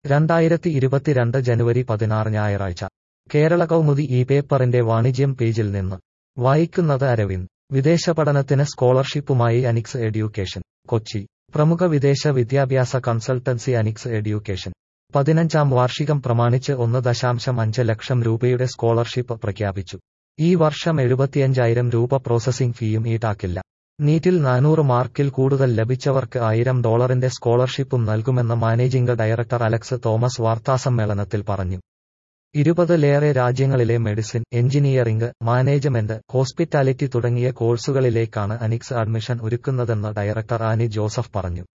രണ്ടായിരത്തി ഇരുപത്തിരണ്ട് ജനുവരി പതിനാറ് ഞായറാഴ്ച കേരള കൗമുദി ഈ പേപ്പറിന്റെ വാണിജ്യം പേജിൽ നിന്ന് വായിക്കുന്നത് അരവിന്ദ് വിദേശ പഠനത്തിന് സ്കോളർഷിപ്പുമായി അനിക്സ് എഡ്യൂക്കേഷൻ കൊച്ചി പ്രമുഖ വിദേശ വിദ്യാഭ്യാസ കൺസൾട്ടൻസി അനിക്സ് എഡ്യൂക്കേഷൻ പതിനഞ്ചാം വാർഷികം പ്രമാണിച്ച് ഒന്ന് ദശാംശം അഞ്ച് ലക്ഷം രൂപയുടെ സ്കോളർഷിപ്പ് പ്രഖ്യാപിച്ചു ഈ വർഷം എഴുപത്തിയഞ്ചായിരം രൂപ പ്രോസസിംഗ് ഫീയും ഈടാക്കില്ല നീറ്റിൽ നാനൂറ് മാർക്കിൽ കൂടുതൽ ലഭിച്ചവർക്ക് ആയിരം ഡോളറിന്റെ സ്കോളർഷിപ്പും നൽകുമെന്ന് മാനേജിംഗ് ഡയറക്ടർ അലക്സ് തോമസ് വാർത്താസമ്മേളനത്തിൽ പറഞ്ഞു ഇരുപതിലേറെ രാജ്യങ്ങളിലെ മെഡിസിൻ എഞ്ചിനീയറിംഗ് മാനേജ്മെന്റ് ഹോസ്പിറ്റാലിറ്റി തുടങ്ങിയ കോഴ്സുകളിലേക്കാണ് അനിക്സ് അഡ്മിഷൻ ഒരുക്കുന്നതെന്ന് ഡയറക്ടർ ആനി ജോസഫ് പറഞ്ഞു